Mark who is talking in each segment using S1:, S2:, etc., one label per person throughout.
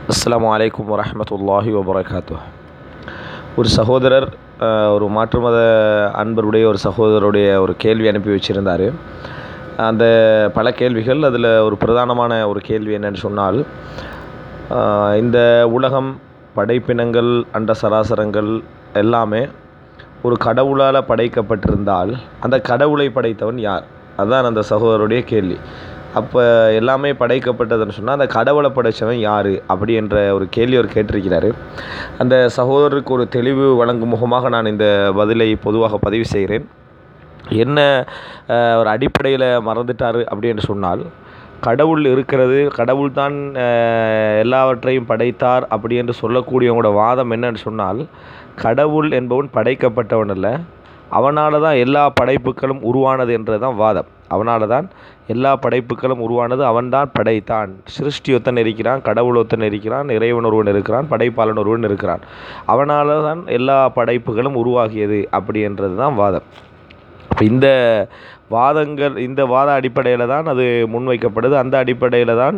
S1: அஸ்ஸலாமு அலைக்கும் வரஹ்மத்துல்லாஹி வபரகாத்து ஒரு சகோதரர் அஹ், ஒரு மாற்று மத அன்பருடைய ஒரு சகோதரருடைய ஒரு கேள்வி அனுப்பி வச்சுருந்தார் அந்த பல கேள்விகள் அதில் ஒரு பிரதானமான ஒரு கேள்வி என்னன்னு சொன்னால் அஹ், இந்த உலகம் படைப்பினங்கள் அண்ட சராசரங்கள் எல்லாமே ஒரு கடவுளால் படைக்கப்பட்டிருந்தால் அந்த கடவுளை படைத்தவன் யார் அதுதான் அந்த சகோதரருடைய கேள்வி அப்போ எல்லாமே படைக்கப்பட்டதுன்னு சொன்னால் அந்த கடவுளை படைத்தவன் யார் அப்படி என்ற ஒரு கேள்வி அவர் கேட்டிருக்கிறாரு அந்த சகோதரருக்கு ஒரு தெளிவு வழங்கும் முகமாக நான் இந்த பதிலை பொதுவாக பதிவு செய்கிறேன் என்ன அஹ், ஒரு அடிப்படையில் மறந்துட்டார் அப்படின்னு சொன்னால் கடவுள் இருக்கிறது கடவுள் தான் அஹ், எல்லாவற்றையும் படைத்தார் அப்படி என்று சொல்லக்கூடியவங்களோட வாதம் என்னன்னு சொன்னால் கடவுள் என்பவன் படைக்கப்பட்டவன் அல்ல அவனால தான் எல்லா படைப்புகளும் உருவானது என்றது தான் வாதம் அவனால தான் எல்லா படைப்புகளும் உருவானது அவன்தான் படைத்தான் சிருஷ்டி ஒத்தன் இருக்கிறான் கடவுள் ஒத்தன் இருக்கிறான் இறைவன் ஒருவன் இருக்கிறான் படைப்பாளன் ஒருவன் இருக்கிறான் அவனால தான் எல்லா படைப்புகளும் உருவாகியது அப்படி என்றது தான் வாதம் அப்போ இந்த வாதங்கள் இந்த வாத அடிப்படையில் தான் அது முன்வைக்கப்படுது அந்த அடிப்படையில் தான்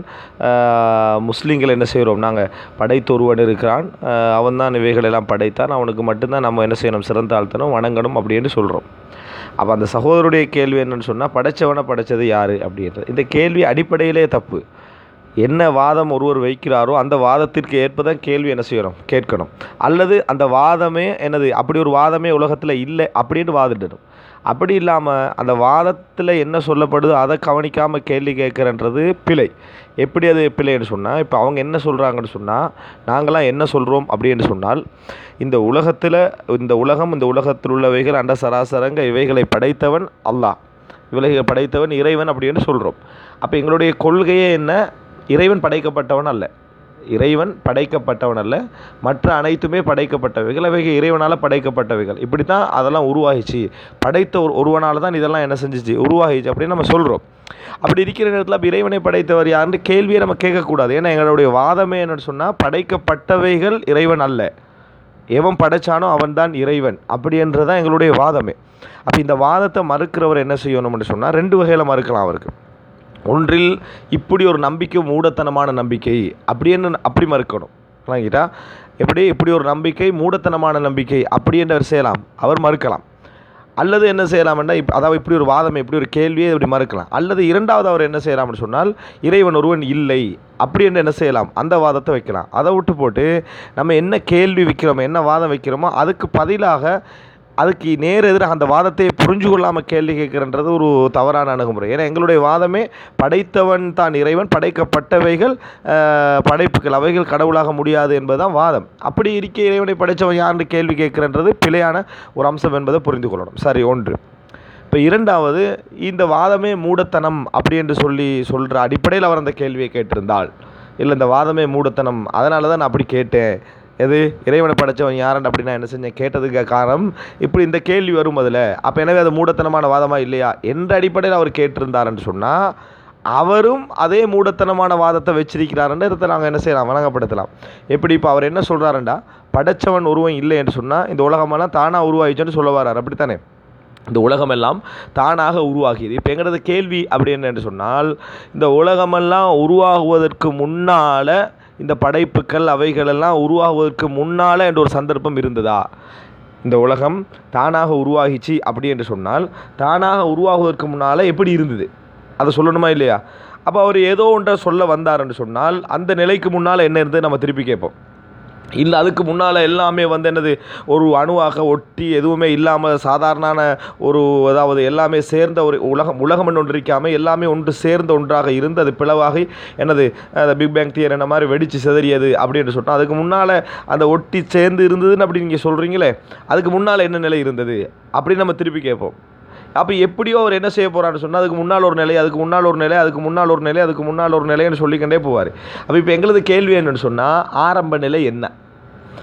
S1: ஆஹ், முஸ்லீம்கள் என்ன செய்கிறோம் நாங்கள் படைத்தொருவன் இருக்கிறான் ஆஹ், அவன்தான் இவைகளெல்லாம் படைத்தான் அவனுக்கு மட்டும்தான் நம்ம என்ன செய்யணும் சிறந்தாழ்த்தணும் வணங்கணும் அப்படின்னு சொல்கிறோம் அப்போ அந்த சகோதரருடைய கேள்வி என்னன்னு சொன்னால் படைச்சவனை படைச்சது யார் அப்படின்றது இந்த கேள்வி அடிப்படையிலே தப்பு என்ன வாதம் ஒருவர் வைக்கிறாரோ அந்த வாதத்திற்கு ஏற்பதான் கேள்வி என்ன செய்யணும் கேட்கணும் அல்லது அந்த வாதமே என்னது அப்படி ஒரு வாதமே உலகத்தில் இல்லை அப்படின்னு வாதிடணும் அப்படி இல்லாமல் அந்த வாதத்தில் என்ன சொல்லப்படுதோ அதை கவனிக்காமல் கேள்வி கேட்குறன்றது பிழை எப்படி அது பிழைன்னு சொன்னால் இப்போ அவங்க என்ன சொல்கிறாங்கன்னு சொன்னால் நாங்களாம் என்ன சொல்கிறோம் அப்படின்னு சொன்னால் இந்த உலகத்தில் இந்த உலகம் இந்த உலகத்தில் உள்ளவைகள் அண்ட சராசரங்க இவைகளை படைத்தவன் அல்லாஹ் இவைகளை படைத்தவன் இறைவன் அப்படின்னு சொல்கிறோம் அப்போ எங்களுடைய கொள்கையே என்ன இறைவன் படைக்கப்பட்டவன் அல்ல இறைவன் படைக்கப்பட்டவன் அல்ல மற்ற அனைத்துமே படைக்கப்பட்டவைகள் அவைகள் இறைவனால் படைக்கப்பட்டவைகள் இப்படி தான் அதெல்லாம் உருவாகிச்சு படைத்த ஒரு ஒருவனால் தான் இதெல்லாம் என்ன செஞ்சுச்சு உருவாகிச்சு அப்படின்னு நம்ம சொல்கிறோம் அப்படி இருக்கிற நேரத்தில் அப்ப இறைவனை படைத்தவர் யாருன்னு கேள்வியை நம்ம கேட்கக்கூடாது ஏன்னா எங்களுடைய வாதமே என்னன்னு சொன்னால் படைக்கப்பட்டவைகள் இறைவன் அல்ல எவன் படைச்சானோ அவன்தான் இறைவன் அப்படின்றதான் எங்களுடைய வாதமே அப்போ இந்த வாதத்தை மறுக்கிறவர் என்ன செய்யணும்னு சொன்னால் ரெண்டு வகையில் மறுக்கலாம் அவருக்கு ஒன்றில் இப்படி ஒரு நம்பிக்கை மூடத்தனமான நம்பிக்கை அப்படின்னு அப்படி மறுக்கணும் விளங்கிட்டா எப்படி இப்படி ஒரு நம்பிக்கை மூடத்தனமான நம்பிக்கை அப்படி என்று அவர் செய்யலாம் அவர் மறுக்கலாம் அல்லது என்ன செய்யலாம்னா இப் அதாவது இப்படி ஒரு வாதம் இப்படி ஒரு கேள்வியை இப்படி மறுக்கலாம் அல்லது இரண்டாவது அவர் என்ன செய்யலாம்னு சொன்னால் இறைவன் ஒருவன் இல்லை அப்படி என்று என்ன செய்யலாம் அந்த வாதத்தை வைக்கலாம் அதை விட்டு போட்டு நம்ம என்ன கேள்வி வைக்கிறோமோ என்ன வாதம் வைக்கிறோமோ அதுக்கு பதிலாக அதுக்கு நேர் எதிராக அந்த வாதத்தை புரிஞ்சு கொள்ளாமல் கேள்வி கேட்குறன்றது ஒரு தவறான அணுகுமுறை ஏன்னா எங்களுடைய வாதமே படைத்தவன் தான் இறைவன் படைக்கப்பட்டவைகள் ஆஹ், படைப்புகள் அவைகள் கடவுளாக முடியாது என்பதுதான் வாதம் அப்படி இருக்க இறைவனை படைத்தவன் யாருன்னு கேள்வி கேட்குறன்றது பிழையான ஒரு அம்சம் என்பதை புரிந்து கொள்ளணும் சரி ஒன்று இப்போ இரண்டாவது இந்த வாதமே மூடத்தனம் அப்படி என்று சொல்லி சொல்கிற அடிப்படையில் அவர் அந்த கேள்வியை கேட்டிருந்தால் இல்லை இந்த வாதமே மூடத்தனம் அதனால தான் நான் அப்படி கேட்டேன் எது இறைவனை படைச்சவன் யாருன்னு அப்படி நான் என்ன செஞ்சேன் கேட்டதுக்கு காரணம் இப்படி இந்த கேள்வி வரும் அதில் அப்போ எனவே அது மூடத்தனமான வாதமா இல்லையா என்ற அடிப்படையில் அவர் கேட்டிருந்தாருன்னு சொன்னால் அவரும் அதே மூடத்தனமான வாதத்தை வச்சிருக்கிறாருன்ற இடத்தை நாங்கள் என்ன செய்யலாம் வணங்கப்படுத்தலாம் எப்படி இப்போ அவர் என்ன சொல்கிறாருண்டா படைச்சவன் உருவம் இல்லை என்று சொன்னால் இந்த உலகமெல்லாம் தானாக உருவாயிச்சுன்னு சொல்ல வர்றாரு அப்படித்தானே இந்த உலகமெல்லாம் தானாக உருவாகியது இப்போ எங்களது கேள்வி அப்படி என்னன்னு சொன்னால் இந்த உலகமெல்லாம் உருவாகுவதற்கு முன்னால் இந்த படைப்புகள் அவைகளெல்லாம் உருவாகுவதற்கு முன்னால் என்ற ஒரு சந்தர்ப்பம் இருந்ததா இந்த உலகம் தானாக உருவாகிச்சு அப்படி என்று சொன்னால் தானாக உருவாகுவதற்கு முன்னால் எப்படி இருந்தது அதை சொல்லணுமா இல்லையா அப்போ அவர் ஏதோ ஒன்றை சொல்ல வந்தாருன்னு சொன்னால் அந்த நிலைக்கு முன்னால் என்ன இருந்தது நம்ம திருப்பி கேட்போம் இல்லை அதுக்கு முன்னால் எல்லாமே வந்து என்னது ஒரு அணுவாக ஒட்டி எதுவுமே இல்லாமல் சாதாரண ஒரு அதாவது எல்லாமே சேர்ந்த ஒரு உலகம் உலகம் ஒன்று இருக்காமல் எல்லாமே ஒன்று சேர்ந்த ஒன்றாக இருந்து அது பிளவாகி என்னது அந்த பிக் பேங் தியர் என்ன மாதிரி வெடித்து சிதறியது அப்படின்னு சொன்னால் அதுக்கு முன்னால் அந்த ஒட்டி சேர்ந்து இருந்ததுன்னு அப்படி நீங்கள் சொல்கிறீங்களே அதுக்கு முன்னால் என்ன நிலை இருந்தது அப்படின்னு நம்ம திருப்பி கேட்போம் அப்போ எப்படியோ அவர் என்ன செய்ய போகிறான்னு சொன்னால் அதுக்கு முன்னால் ஒரு நிலை அதுக்கு முன்னால் ஒரு நிலை அதுக்கு முன்னால் ஒரு நிலை அதுக்கு முன்னால் ஒரு நிலைன்னு சொல்லிக்கிட்டே போவார் அப்போ இப்போ எங்களது கேள்வி என்னன்னு சொன்னால் ஆரம்ப நிலை என்ன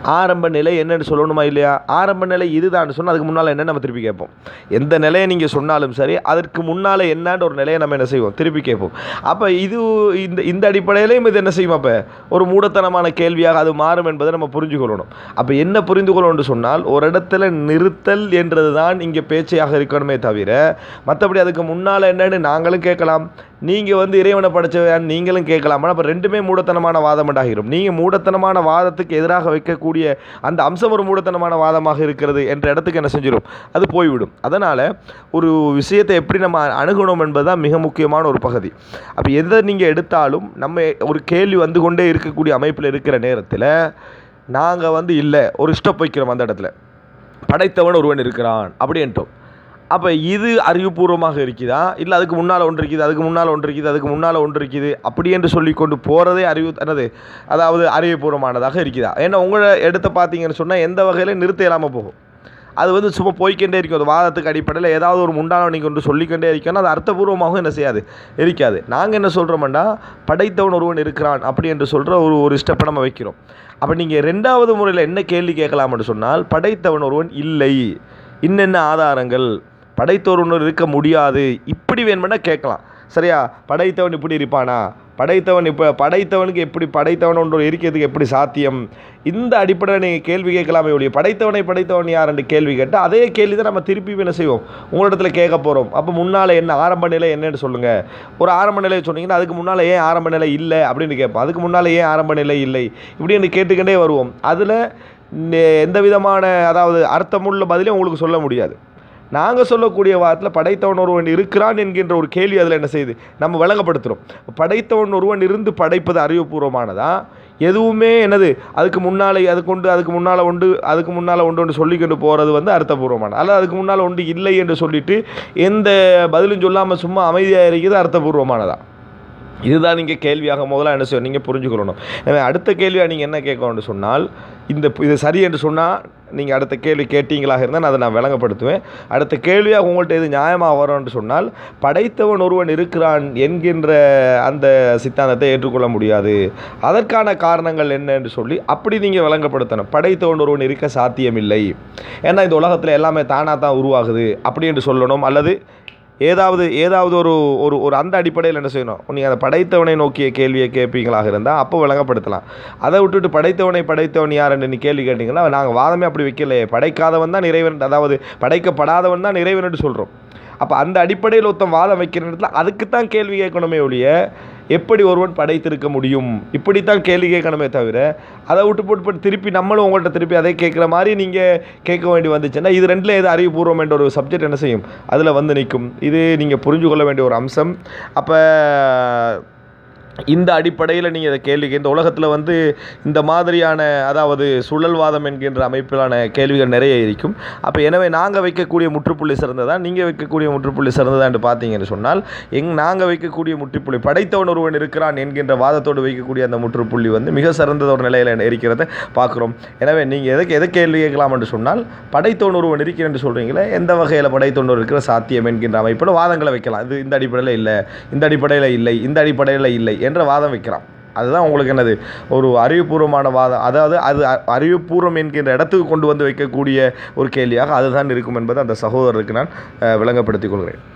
S1: ஆரம்ப நிலை என்னன்னு சொல்லணுமா இல்லையா ஆரம்ப நிலை இதுதான் சொன்னால் அதுக்கு முன்னால் என்ன நம்ம திருப்பி கேட்போம் எந்த நிலையை நீங்கள் சொன்னாலும் சரி அதற்கு முன்னால் என்னான்ற ஒரு நிலையை நம்ம என்ன செய்வோம் திருப்பி கேட்போம் அப்போ இது இந்த இந்த அடிப்படையிலையும் இது என்ன செய்யும் அப்போ ஒரு மூடத்தனமான கேள்வியாக அது மாறும் என்பதை நம்ம புரிஞ்சுக்கொள்ளணும் அப்போ என்ன புரிந்து கொள்ளணும்னு சொன்னால் ஒரு இடத்துல நிறுத்தல் என்றது தான் இங்கே பேச்சையாக இருக்கணுமே தவிர மற்றபடி அதுக்கு முன்னால் என்னன்னு நாங்களும் கேட்கலாம் நீங்கள் வந்து இறைவனை படைச்சவன் நீங்களும் கேட்கலாம் ஆனால் அப்போ ரெண்டுமே மூடத்தனமான வாதம் ஆகிரும் நீங்கள் மூடத்தனமான வாதத்துக்கு எதிராக வைக்கக்கூடிய அந்த அம்சம் ஒரு மூடத்தனமான வாதமாக இருக்கிறது என்ற இடத்துக்கு என்ன செஞ்சிடும் அது போய்விடும் அதனால் ஒரு விஷயத்தை எப்படி நம்ம அணுகணும் என்பதுதான் மிக முக்கியமான ஒரு பகுதி அப்போ எதை நீங்கள் எடுத்தாலும் நம்ம ஒரு கேள்வி வந்து கொண்டே இருக்கக்கூடிய அமைப்பில் இருக்கிற நேரத்தில் நாங்கள் வந்து இல்லை ஒரு ஸ்டெப் வைக்கிறோம் அந்த இடத்துல படைத்தவன் ஒருவன் இருக்கிறான் அப்படின்ட்டோம் அப்போ இது அறிவுபூர்வமாக இருக்குதா இல்லை அதுக்கு முன்னால் ஒன்று இருக்குது அதுக்கு முன்னால் ஒன்று இருக்குது அதுக்கு முன்னால் ஒன்று இருக்குது அப்படி என்று சொல்லி கொண்டு போகிறதே அறிவு என்னது அதாவது அறிவுபூர்வமானதாக இருக்குதா ஏன்னா உங்களை எடுத்து பார்த்தீங்கன்னு சொன்னால் எந்த வகையிலும் நிறுத்த இல்லாமல் போகும் அது வந்து சும்மா போய்க்கொண்டே இருக்கும் அது வாதத்துக்கு அடிப்படையில் ஏதாவது ஒரு முண்டான நீங்கள் கொண்டு சொல்லிக்கொண்டே இருக்கணும் அது அர்த்தபூர்வமாகவும் என்ன செய்யாது இருக்காது நாங்கள் என்ன சொல்கிறோம்னா படைத்தவன் ஒருவன் இருக்கிறான் அப்படி என்று சொல்கிற ஒரு ஒரு ஸ்டெப்பை நம்ம வைக்கிறோம் அப்போ நீங்கள் ரெண்டாவது முறையில் என்ன கேள்வி கேட்கலாம்னு சொன்னால் படைத்தவன் ஒருவன் இல்லை இன்னென்ன ஆதாரங்கள் படைத்தவன் இருக்க முடியாது இப்படி வேணுமென்னா கேட்கலாம் சரியா படைத்தவன் இப்படி இருப்பானா படைத்தவன் இப்போ படைத்தவனுக்கு எப்படி படைத்தவன் ஒன்று இருக்கிறதுக்கு எப்படி சாத்தியம் இந்த அடிப்படையில் நீங்கள் கேள்வி கேட்கலாமே ஒழிய படைத்தவனை படைத்தவன் யார் என்று கேள்வி கேட்டால் அதே கேள்வி தான் நம்ம திருப்பி என்ன செய்வோம் உங்களிடத்துல கேட்க போகிறோம் அப்போ முன்னால் என்ன ஆரம்ப நிலை என்னன்னு சொல்லுங்கள் ஒரு ஆரம்ப நிலை சொன்னீங்கன்னா அதுக்கு முன்னால் ஏன் ஆரம்ப நிலை இல்லை அப்படின்னு கேட்போம் அதுக்கு முன்னால் ஏன் ஆரம்ப நிலை இல்லை இப்படின்னு கேட்டுக்கிட்டே வருவோம் அதில் எந்த விதமான அதாவது அர்த்தமுள்ள பதிலையும் உங்களுக்கு சொல்ல முடியாது நாங்கள் சொல்லக்கூடிய வாரத்தில் படைத்தவன் ஒருவன் இருக்கிறான் என்கின்ற ஒரு கேள்வி அதில் என்ன செய்யுது நம்ம விளங்கப்படுத்துகிறோம் படைத்தவன் ஒருவன் இருந்து படைப்பது அறிவுபூர்வமானதா எதுவுமே என்னது அதுக்கு முன்னால் அதுக்கு உண்டு அதுக்கு முன்னால் உண்டு அதுக்கு முன்னால் உண்டு ஒன்று சொல்லிக்கொண்டு போகிறது வந்து அர்த்தபூர்வமான அல்ல அதுக்கு முன்னால் உண்டு இல்லை என்று சொல்லிட்டு எந்த பதிலும் சொல்லாமல் சும்மா அமைதியாக இருக்கிறது அர்த்தபூர்வமானதா இதுதான் நீங்கள் கேள்வியாக முதல்ல என்ன செய்யும் நீங்கள் புரிஞ்சுக்கொள்ளணும் எனவே அடுத்த கேள்வியாக நீங்கள் என்ன கேட்கணும்னு சொன்னால் இந்த இது சரி என்று சொன்னால் நீங்கள் அடுத்த கேள்வி கேட்டீங்களாக இருந்தால் நான் அதை நான் விளங்கப்படுத்துவேன் அடுத்த கேள்வியாக உங்கள்கிட்ட இது நியாயமாக வரும்னு சொன்னால் படைத்தவன் ஒருவன் இருக்கிறான் என்கின்ற அந்த சித்தாந்தத்தை ஏற்றுக்கொள்ள முடியாது அதற்கான காரணங்கள் என்ன என்று சொல்லி அப்படி நீங்கள் விளங்கப்படுத்தணும் படைத்தவன் ஒருவன் இருக்க சாத்தியமில்லை ஏன்னா இந்த உலகத்தில் எல்லாமே தானாக தான் உருவாகுது அப்படி என்று சொல்லணும் அல்லது ஏதாவது ஏதாவது ஒரு ஒரு ஒரு அந்த அடிப்படையில் என்ன செய்யணும் நீங்கள் அந்த படைத்தவனை நோக்கிய கேள்வியை கேட்பீங்களாக இருந்தால் அப்போ விளங்கப்படுத்தலாம் அதை விட்டுட்டு படைத்தவனை படைத்தவன் யார் என்று நீ கேள்வி கேட்டிங்கன்னா நாங்கள் வாதமே அப்படி வைக்கலையே படைக்காதவன் தான் இறைவன் அதாவது படைக்கப்படாதவன் தான் இறைவன் என்று சொல்கிறோம் அப்போ அந்த அடிப்படையில் ஒருத்தன் வாதம் வைக்கிற இடத்துல அதுக்கு தான் கேள்வி கேட்கணுமே ஒழிய எப்படி ஒருவன் படைத்திருக்க முடியும் இப்படித்தான் கேள்வி கேட்கணுமே தவிர அதை விட்டு போட்டு போட்டு திருப்பி நம்மளும் உங்கள்கிட்ட திருப்பி அதை கேட்குற மாதிரி நீங்கள் கேட்க வேண்டி வந்துச்சுன்னா இது ரெண்டில் எது அறிவுபூர்வம் என்ற ஒரு சப்ஜெக்ட் என்ன செய்யும் அதில் வந்து நிற்கும் இது நீங்கள் புரிஞ்சு கொள்ள வேண்டிய ஒரு அம்சம் அப்போ இந்த அடிப்படையில் நீங்கள் இதை கேள்வி இந்த உலகத்தில் வந்து இந்த மாதிரியான அதாவது சுழல்வாதம் என்கின்ற அமைப்பிலான கேள்விகள் நிறைய இருக்கும் அப்போ எனவே நாங்கள் வைக்கக்கூடிய முற்றுப்புள்ளி சிறந்ததா நீங்கள் வைக்கக்கூடிய முற்றுப்புள்ளி சிறந்ததா என்று பார்த்தீங்கன்னு சொன்னால் எங் நாங்கள் வைக்கக்கூடிய முற்றுப்புள்ளி படைத்தவன் ஒருவன் இருக்கிறான் என்கின்ற வாதத்தோடு வைக்கக்கூடிய அந்த முற்றுப்புள்ளி வந்து மிக சிறந்த ஒரு நிலையில் இருக்கிறத பார்க்குறோம் எனவே நீங்கள் எதுக்கு எதை கேள்வி கேட்கலாம் என்று சொன்னால் படைத்தவன் ஒருவன் இருக்கிறேன் என்று சொல்கிறீங்களே எந்த வகையில் படைத்தவன் இருக்கிற சாத்தியம் என்கின்ற அமைப்பில் வாதங்களை வைக்கலாம் இது இந்த அடிப்படையில் இல்லை இந்த அடிப்படையில் இல்லை இந்த அடிப்படையில் இல்லை என்ற வாதம் வைக்கிறான் அதுதான் உங்களுக்கு என்னது ஒரு அறிவுபூர்வமான வாதம் அதாவது அது அ- அறிவுபூர்வம் என்கின்ற இடத்துக்கு கொண்டு வந்து வைக்கக்கூடிய ஒரு கேள்வியாக அதுதான் இருக்கும் என்பதை அந்த சகோதரருக்கு நான் அஹ், விளங்கப்படுத்திக் கொள்கிறேன்